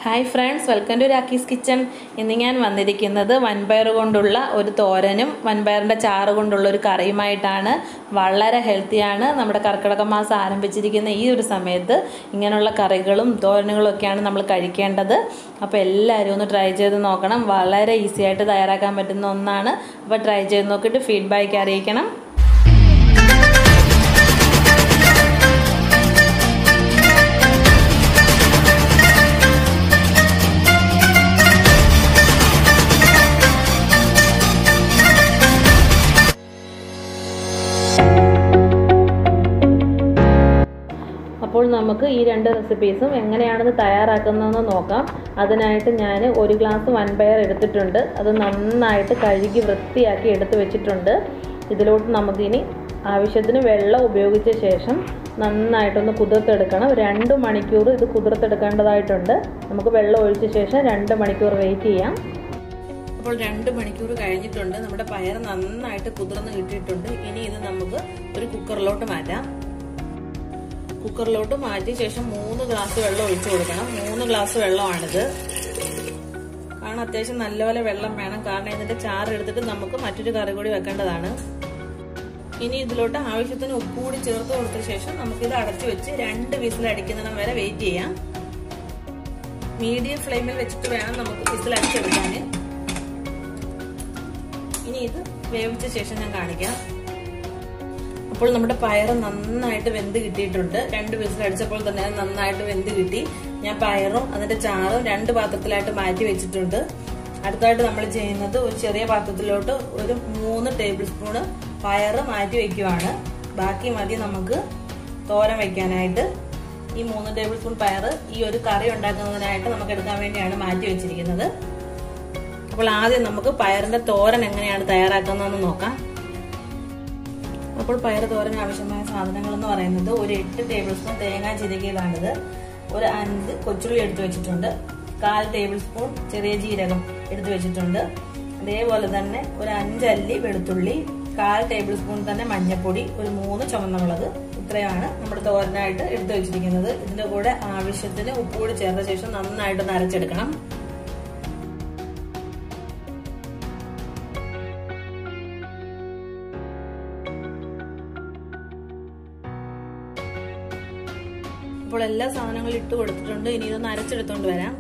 hi friends welcome to Rakki's kitchen ഇന്ന് ഞാൻ വന്നിരിക്കുന്നത് വൻപയർ കൊണ്ടുള്ള ഒരു തോരനും വൻപയറിൻ്റെ ചാറ് കൊണ്ടുള്ള ഒരു കറിയുമായിട്ടാണ് വളരെ ഹെൽത്തിയാണ് നമ്മുടെ കർക്കിടക മാസം ആരംഭിച്ചിരിക്കുന്ന ഈ ഒരു സമയത്ത് ഇങ്ങനെയുള്ള കറികളും തോരനുകളും ഒക്കെയാണ് നമ്മൾ കഴിക്കേണ്ടത് അപ്പോൾ എല്ലാവരും ഒന്ന് ട്രൈ ചെയ്ത് നോക്കണം വളരെ ഈസി ആയിട്ട് തയ്യാറാക്കാൻ പറ്റുന്ന ഒന്നാണ് അപ്പോൾ ട്രൈ ചെയ്ത് നോക്കിയിട്ട് ഫീഡ്ബാക്ക് അറിയിക്കണം അപ്പോൾ നമുക്ക് ഈ രണ്ട് റെസിപ്പീസും എങ്ങനെയാണെന്ന് തയ്യാറാക്കുന്നതെന്ന് നോക്കാം അതിനായിട്ട് ഞാൻ ഒരു ഗ്ലാസ് വൻപയർ എടുത്തിട്ടുണ്ട് അത് നന്നായിട്ട് കഴുകി വൃത്തിയാക്കി എടുത്ത് വെച്ചിട്ടുണ്ട് ഇതിലോട്ട് നമുക്കിനി ആവശ്യത്തിന് വെള്ളം ഉപയോഗിച്ച ശേഷം നന്നായിട്ടൊന്ന് കുതിർത്തെടുക്കണം രണ്ട് മണിക്കൂർ ഇത് കുതിർത്തെടുക്കേണ്ടതായിട്ടുണ്ട് നമുക്ക് വെള്ളം ഒഴിച്ച ശേഷം രണ്ട് മണിക്കൂർ വെയിറ്റ് ചെയ്യാം അപ്പോൾ രണ്ട് മണിക്കൂർ കഴിഞ്ഞിട്ടുണ്ട് നമ്മുടെ പയർ നന്നായിട്ട് കുതിർന്ന് കിട്ടിയിട്ടുണ്ട് ഇനി ഇത് നമുക്ക് ഒരു കുക്കറിലോട്ട് മാറ്റാം കുക്കറിലോട്ട് മാറ്റിയ ശേഷം മൂന്ന് ഗ്ലാസ് വെള്ളം ഒഴിച്ചു കൊടുക്കണം മൂന്ന് ഗ്ലാസ് വെള്ളമാണിത് കാരണം അത്യാവശ്യം നല്ലപോലെ വെള്ളം വേണം കാരണം ഇതിന്റെ ചാറ് എടുത്തിട്ട് നമുക്ക് മറ്റൊരു കറി കൂടി വെക്കേണ്ടതാണ് ഇനി ഇതിലോട്ട് ആവശ്യത്തിന് ഉപ്പ് കൂടി ചേർത്ത് കൊടുത്ത ശേഷം നമുക്കിത് അടച്ചു വെച്ച് രണ്ട് വിസിൽ അടിക്കുന്നിടം വരെ വെയിറ്റ് ചെയ്യാം മീഡിയം ഫ്ലെയിമിൽ വെച്ചിട്ട് വേണം നമുക്ക് വിസിൽ അടിച്ചെടുക്കാൻ ഇനി ഇത് വേവിച്ച ശേഷം ഞാൻ കാണിക്കാം അപ്പോൾ നമ്മുടെ പയർ നന്നായിട്ട് വെന്ത് കിട്ടിയിട്ടുണ്ട് രണ്ട് വിസിൽ അടിച്ചപ്പോൾ തന്നെ നന്നായിട്ട് വെന്ത് കിട്ടി ഞാൻ പയറും അതിന്റെ ചാറും രണ്ട് പാത്രത്തിലായിട്ട് മാറ്റി വെച്ചിട്ടുണ്ട് അടുത്തായിട്ട് നമ്മൾ ചെയ്യുന്നത് ഒരു ചെറിയ പാത്രത്തിലോട്ട് ഒരു മൂന്ന് ടേബിൾ സ്പൂണ് പയറ് മാറ്റി വെക്കുവാണ് ബാക്കി മതി നമുക്ക് തോരൻ വെക്കാനായിട്ട് ഈ മൂന്ന് ടേബിൾ സ്പൂൺ പയറ് ഈ ഒരു കറി ഉണ്ടാക്കുന്നതിനായിട്ട് നമുക്ക് എടുക്കാൻ വേണ്ടിയാണ് മാറ്റി വെച്ചിരിക്കുന്നത് അപ്പോൾ ആദ്യം നമുക്ക് പയറിന്റെ തോരൻ എങ്ങനെയാണ് തയ്യാറാക്കുന്നതെന്ന് നോക്കാം അപ്പോൾ പയർ തോരൻ ആവശ്യമായ സാധനങ്ങൾ എന്ന് പറയുന്നത് ഒരു എട്ട് ടേബിൾ സ്പൂൺ തേങ്ങ ചിരകിയതാണിത് ഒരു അഞ്ച് കൊച്ചുള്ളി എടുത്തു വെച്ചിട്ടുണ്ട് കാൽ ടേബിൾ സ്പൂൺ ചെറിയ ജീരകം എടുത്തു വെച്ചിട്ടുണ്ട് അതേപോലെ തന്നെ ഒരു അഞ്ചല്ലി വെളുത്തുള്ളി കാൽ ടേബിൾ സ്പൂൺ തന്നെ മഞ്ഞൾപ്പൊടി ഒരു മൂന്ന് ചുവന്ന മുളക് ഇത്രയാണ് നമ്മുടെ തോരനായിട്ട് എടുത്തു വെച്ചിരിക്കുന്നത് ഇതിന്റെ കൂടെ ആവശ്യത്തിന് ഉപ്പ് കൂടി ചേർത്ത ശേഷം നന്നായിട്ടൊന്ന് അരച്ചെടുക്കണം അപ്പോൾ എല്ലാ സാധനങ്ങളും ഇട്ട് കൊടുത്തിട്ടുണ്ട് ഇനി ഇതൊന്ന് അരച്ചെടുത്തോണ്ട് വരാം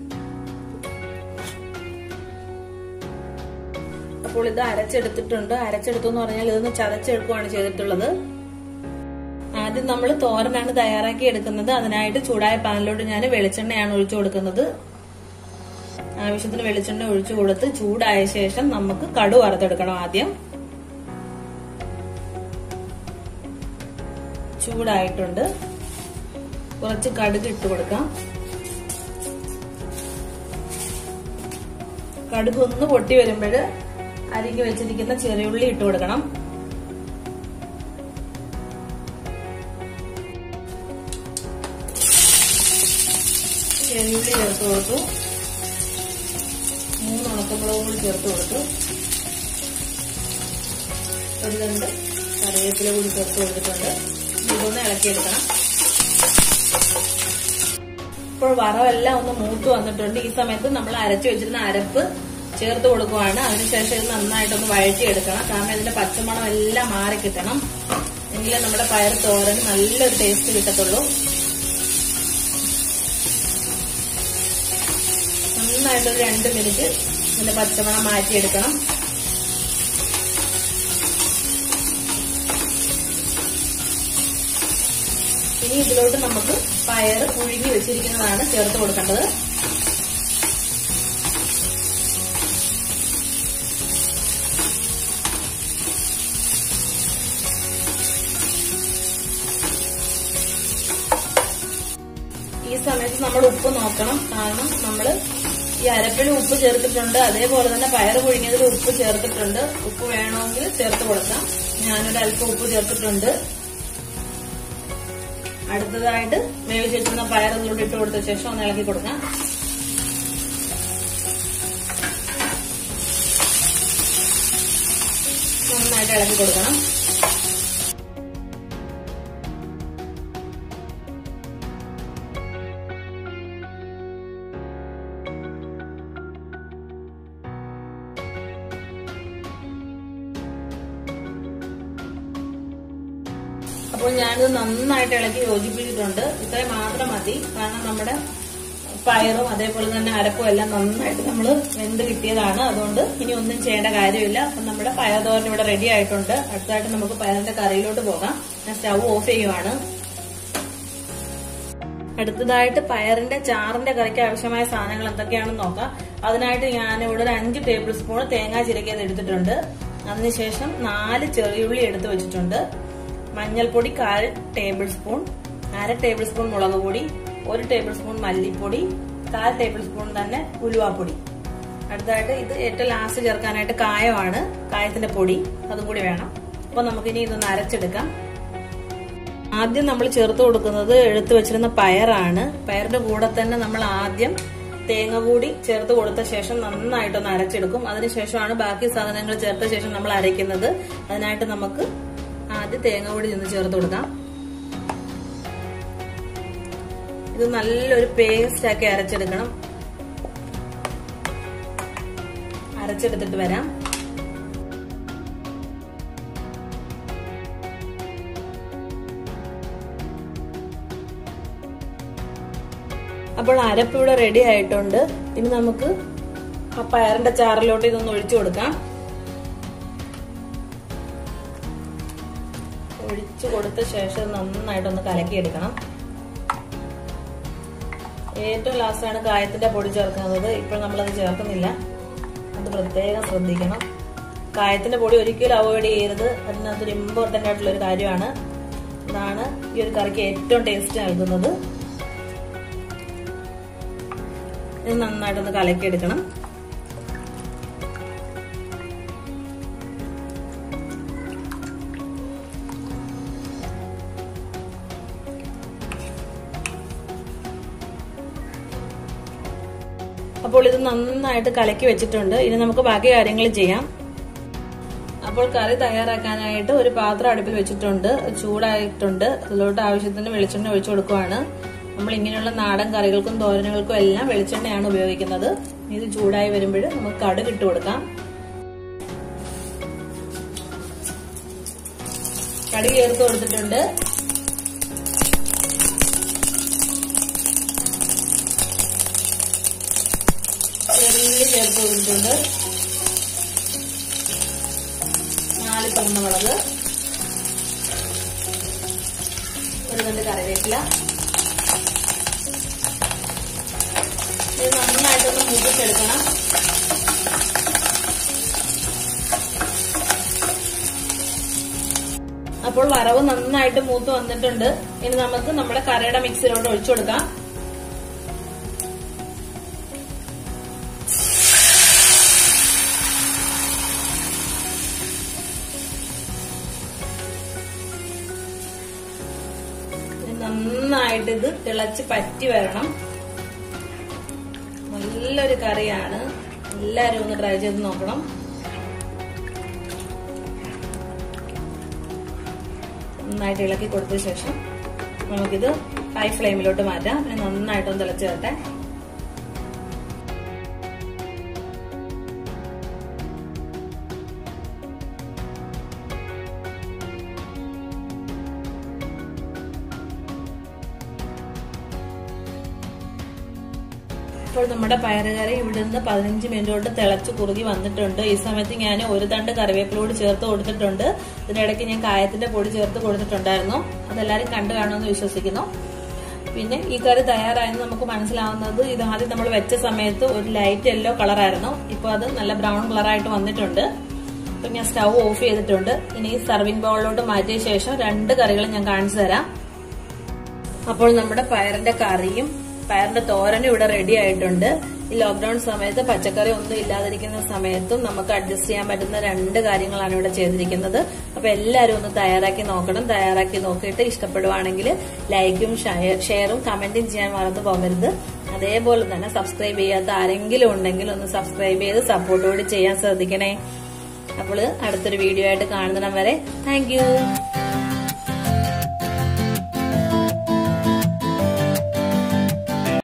അപ്പോൾ ഇത് അരച്ചെടുത്തിട്ടുണ്ട് അരച്ചെടുത്തു എന്ന് പറഞ്ഞാൽ ഇതൊന്ന് ചതച്ചെടുക്കുകയാണ് ചെയ്തിട്ടുള്ളത് ആദ്യം നമ്മൾ തോരനാണ് തയ്യാറാക്കി എടുക്കുന്നത് അതിനായിട്ട് ചൂടായ പാനിലോട്ട് ഞാൻ വെളിച്ചെണ്ണയാണ് ഒഴിച്ചു കൊടുക്കുന്നത് ആവശ്യത്തിന് വെളിച്ചെണ്ണ ഒഴിച്ചു കൊടുത്ത് ചൂടായ ശേഷം നമുക്ക് കടു വറുത്തെടുക്കണം ആദ്യം ചൂടായിട്ടുണ്ട് കുറച്ച് കടുക് ഇട്ട് കൊടുക്കാം കടുക് ഒന്ന് പൊട്ടി വരുമ്പോൾ അരിക്ക് വെച്ചിരിക്കുന്ന ചെറിയുള്ളി ഇട്ട് കൊടുക്കണം ചെറിയുള്ളി ചേർത്ത് കൊടുത്തു മൂന്ന് ഉണക്കമുളകും കൂടി ചേർത്ത് കൊടുത്തു ഒരു രണ്ട് കറിവേപ്പില കൂടി ചേർത്ത് കൊടുത്തിട്ടുണ്ട് ഇതൊന്ന് ഇളക്കിയെടുക്കണം ഇപ്പോൾ വറവെല്ലാം ഒന്ന് മൂത്ത് വന്നിട്ടുണ്ട് ഈ സമയത്ത് നമ്മൾ അരച്ചു വെച്ചിരുന്ന അരപ്പ് ചേർത്ത് കൊടുക്കുവാണ് അതിനുശേഷം ഇത് നന്നായിട്ടൊന്ന് വഴറ്റിയെടുക്കണം കാരണം ഇതിന്റെ പച്ചമണം എല്ലാം മാറി കിട്ടണം എങ്കിലേ നമ്മുടെ പയർ തോരന് നല്ലൊരു ടേസ്റ്റ് കിട്ടത്തുള്ളൂ നന്നായിട്ടൊരു രണ്ട് മിനിറ്റ് ഇതിന്റെ പച്ചമണം മാറ്റിയെടുക്കണം ഇനി ഇതിലോട്ട് നമുക്ക് പയർ പുഴുങ്ങി വെച്ചിരിക്കുന്നതാണ് ചേർത്ത് കൊടുക്കേണ്ടത് ഈ സമയത്ത് നമ്മൾ ഉപ്പ് നോക്കണം കാരണം നമ്മൾ ഈ അരപ്പിൽ ഉപ്പ് ചേർത്തിട്ടുണ്ട് അതേപോലെ തന്നെ പയർ പുഴുങ്ങിയതിൽ ഉപ്പ് ചേർത്തിട്ടുണ്ട് ഉപ്പ് വേണമെങ്കിൽ ചേർത്ത് കൊടുക്കാം ഞാനൊരു അല്പം ഉപ്പ് ചേർത്തിട്ടുണ്ട് അടുത്തതായിട്ട് വേവിച്ചിട്ടുന്ന പയർ ഇതിലൂടെ ഇട്ട് കൊടുത്ത ശേഷം ഒന്ന് ഇളക്കി കൊടുക്കാം നന്നായിട്ട് ഇളക്കി കൊടുക്കണം അപ്പോൾ ഞാനിത് നന്നായിട്ട് ഇളക്കി യോജിപ്പിച്ചിട്ടുണ്ട് ഇത്രയും മാത്രം മതി കാരണം നമ്മുടെ പയറും അതേപോലെ തന്നെ അരപ്പും എല്ലാം നന്നായിട്ട് നമ്മൾ വെന്ത് കിട്ടിയതാണ് അതുകൊണ്ട് ഇനി ഒന്നും ചെയ്യേണ്ട കാര്യമില്ല അപ്പം നമ്മുടെ പയർ തോരൻ ഇവിടെ റെഡി ആയിട്ടുണ്ട് അടുത്തായിട്ട് നമുക്ക് പയറിന്റെ കറിയിലോട്ട് പോകാം ഞാൻ സ്റ്റൗ ഓഫ് ചെയ്യുവാണ് അടുത്തതായിട്ട് പയറിന്റെ ചാറിന്റെ കറിക്ക് ആവശ്യമായ സാധനങ്ങൾ എന്തൊക്കെയാണെന്ന് നോക്കാം അതിനായിട്ട് ഞാൻ ഇവിടെ ഒരു അഞ്ച് ടേബിൾ സ്പൂൺ തേങ്ങ ചിരകിയത് എടുത്തിട്ടുണ്ട് അതിനുശേഷം നാല് ചെറിയുള്ളി എടുത്തു വെച്ചിട്ടുണ്ട് മഞ്ഞൾപ്പൊടി കാൽ ടേബിൾ സ്പൂൺ അര ടേബിൾ സ്പൂൺ മുളക് പൊടി ഒരു ടേബിൾ സ്പൂൺ മല്ലിപ്പൊടി കാൽ ടേബിൾ സ്പൂൺ തന്നെ ഉലുവാപ്പൊടി അടുത്തായിട്ട് ഇത് ഏറ്റവും ലാസ്റ്റ് ചേർക്കാനായിട്ട് കായമാണ് കായത്തിന്റെ പൊടി അതും കൂടി വേണം അപ്പൊ നമുക്കിനി ഇതൊന്ന് അരച്ചെടുക്കാം ആദ്യം നമ്മൾ ചേർത്ത് കൊടുക്കുന്നത് എടുത്തു വെച്ചിരുന്ന പയറാണ് പയറിന്റെ കൂടെ തന്നെ നമ്മൾ ആദ്യം തേങ്ങ കൂടി ചേർത്ത് കൊടുത്ത ശേഷം നന്നായിട്ടൊന്ന് അരച്ചെടുക്കും അതിനുശേഷമാണ് ബാക്കി സാധനങ്ങൾ ചേർത്ത ശേഷം നമ്മൾ അരയ്ക്കുന്നത് അതിനായിട്ട് നമുക്ക് ആദ്യം തേങ്ങ കൂടി നിന്ന് ചേർത്ത് കൊടുക്കാം ഇത് നല്ലൊരു പേസ്റ്റ് ആക്കി അരച്ചെടുക്കണം അരച്ചെടുത്തിട്ട് വരാം അപ്പോൾ അരപ്പ് ഇവിടെ റെഡി ആയിട്ടുണ്ട് ഇനി നമുക്ക് ആ പയറിന്റെ ചാറിലോട്ട് ഇതൊന്ന് ഒഴിച്ചു കൊടുക്കാം ഒഴിച്ചു കൊടുത്ത ശേഷം നന്നായിട്ടൊന്ന് കലക്കിയെടുക്കണം ഏറ്റവും ലാസ്റ്റാണ് കായത്തിന്റെ പൊടി ചേർക്കുന്നത് ഇപ്പോൾ നമ്മളത് ചേർക്കുന്നില്ല അത് പ്രത്യേകം ശ്രദ്ധിക്കണം കായത്തിന്റെ പൊടി ഒരിക്കലും അവോയ്ഡ് ചെയ്യരുത് അതിനകത്തൊരു ഇമ്പോർട്ടന്റ് ആയിട്ടുള്ള ഒരു കാര്യമാണ് ഇതാണ് ഈ ഒരു കറിക്ക് ഏറ്റവും ടേസ്റ്റ് നൽകുന്നത് ഇത് നന്നായിട്ടൊന്ന് കലക്കിയെടുക്കണം അപ്പോൾ ഇത് നന്നായിട്ട് കലക്കി വെച്ചിട്ടുണ്ട് ഇനി നമുക്ക് ബാക്കി കാര്യങ്ങൾ ചെയ്യാം അപ്പോൾ കറി തയ്യാറാക്കാനായിട്ട് ഒരു പാത്രം അടുപ്പിൽ വെച്ചിട്ടുണ്ട് ചൂടായിട്ടുണ്ട് അതിലോട്ട് ആവശ്യത്തിന് വെളിച്ചെണ്ണ ഒഴിച്ചു കൊടുക്കുവാണ് നമ്മൾ ഇങ്ങനെയുള്ള നാടൻ കറികൾക്കും തോരനുകൾക്കും എല്ലാം വെളിച്ചെണ്ണയാണ് ഉപയോഗിക്കുന്നത് ഇത് ചൂടായി വരുമ്പോൾ നമുക്ക് കടുക് ഇട്ട് കൊടുക്കാം കടുക് ചേർത്ത് കൊടുത്തിട്ടുണ്ട് ചെറിയ ചേർത്ത് കൊടുത്തിട്ടുണ്ട് നാല് ചുവന്നമുളക് ഒരു രണ്ട് കറിവേപ്പില ഇത് നന്നായിട്ടൊന്ന് മൂപ്പിച്ചെടുക്കണം അപ്പോൾ വറവ് നന്നായിട്ട് മൂത്ത് വന്നിട്ടുണ്ട് ഇനി നമുക്ക് നമ്മുടെ കറിയുടെ മിക്സിലോട്ട് ഒഴിച്ചു കൊടുക്കാം നന്നായിട്ട് ഇത് തിളച്ച് പറ്റി വരണം നല്ലൊരു കറിയാണ് എല്ലാരും ഒന്ന് ട്രൈ ചെയ്ത് നോക്കണം നന്നായിട്ട് ഇളക്കി കൊടുത്ത ശേഷം നമുക്കിത് ഹൈ ഫ്ലെയിമിലോട്ട് മാറ്റാം പിന്നെ നന്നായിട്ടൊന്ന് തിളച്ച് തരട്ടെ ഇപ്പോൾ നമ്മുടെ പയറുകറി ഇവിടെ നിന്ന് പതിനഞ്ച് മിനിറ്റോട്ട് തിളച്ച് കുറുകി വന്നിട്ടുണ്ട് ഈ സമയത്ത് ഞാൻ ഒരു തണ്ട് കറിവേപ്പിലോട് ചേർത്ത് കൊടുത്തിട്ടുണ്ട് ഇതിനിടയ്ക്ക് ഞാൻ കായത്തിന്റെ പൊടി ചേർത്ത് കൊടുത്തിട്ടുണ്ടായിരുന്നു അതെല്ലാവരും കണ്ടു കാണുമെന്ന് വിശ്വസിക്കുന്നു പിന്നെ ഈ കറി തയ്യാറായെന്ന് നമുക്ക് മനസ്സിലാവുന്നത് ഇത് ആദ്യം നമ്മൾ വെച്ച സമയത്ത് ഒരു ലൈറ്റ് യെല്ലോ കളറായിരുന്നു ഇപ്പോൾ അത് നല്ല ബ്രൗൺ കളറായിട്ട് വന്നിട്ടുണ്ട് അപ്പൊ ഞാൻ സ്റ്റൗ ഓഫ് ചെയ്തിട്ടുണ്ട് ഇനി സർവിംഗ് ബൗളിലോട്ട് മാറ്റിയ ശേഷം രണ്ട് കറികൾ ഞാൻ കാണിച്ചു തരാം അപ്പോൾ നമ്മുടെ പയറിന്റെ കറിയും പയറിന്റെ തോരനും ഇവിടെ റെഡി ആയിട്ടുണ്ട് ഈ ലോക്ക്ഡൌൺ സമയത്ത് പച്ചക്കറി ഒന്നും ഇല്ലാതിരിക്കുന്ന സമയത്തും നമുക്ക് അഡ്ജസ്റ്റ് ചെയ്യാൻ പറ്റുന്ന രണ്ട് കാര്യങ്ങളാണ് ഇവിടെ ചെയ്തിരിക്കുന്നത് അപ്പൊ എല്ലാവരും ഒന്ന് തയ്യാറാക്കി നോക്കണം തയ്യാറാക്കി നോക്കിയിട്ട് ഇഷ്ടപ്പെടുവാണെങ്കിൽ ലൈക്കും ഷെയറും കമന്റും ചെയ്യാൻ മറന്നു പോകരുത് അതേപോലെ തന്നെ സബ്സ്ക്രൈബ് ചെയ്യാത്ത ആരെങ്കിലും ഉണ്ടെങ്കിൽ ഒന്ന് സബ്സ്ക്രൈബ് ചെയ്ത് സപ്പോർട്ടോട് ചെയ്യാൻ ശ്രദ്ധിക്കണേ അപ്പോൾ അടുത്തൊരു വീഡിയോ ആയിട്ട് കാണുന്നിടം വരെ താങ്ക്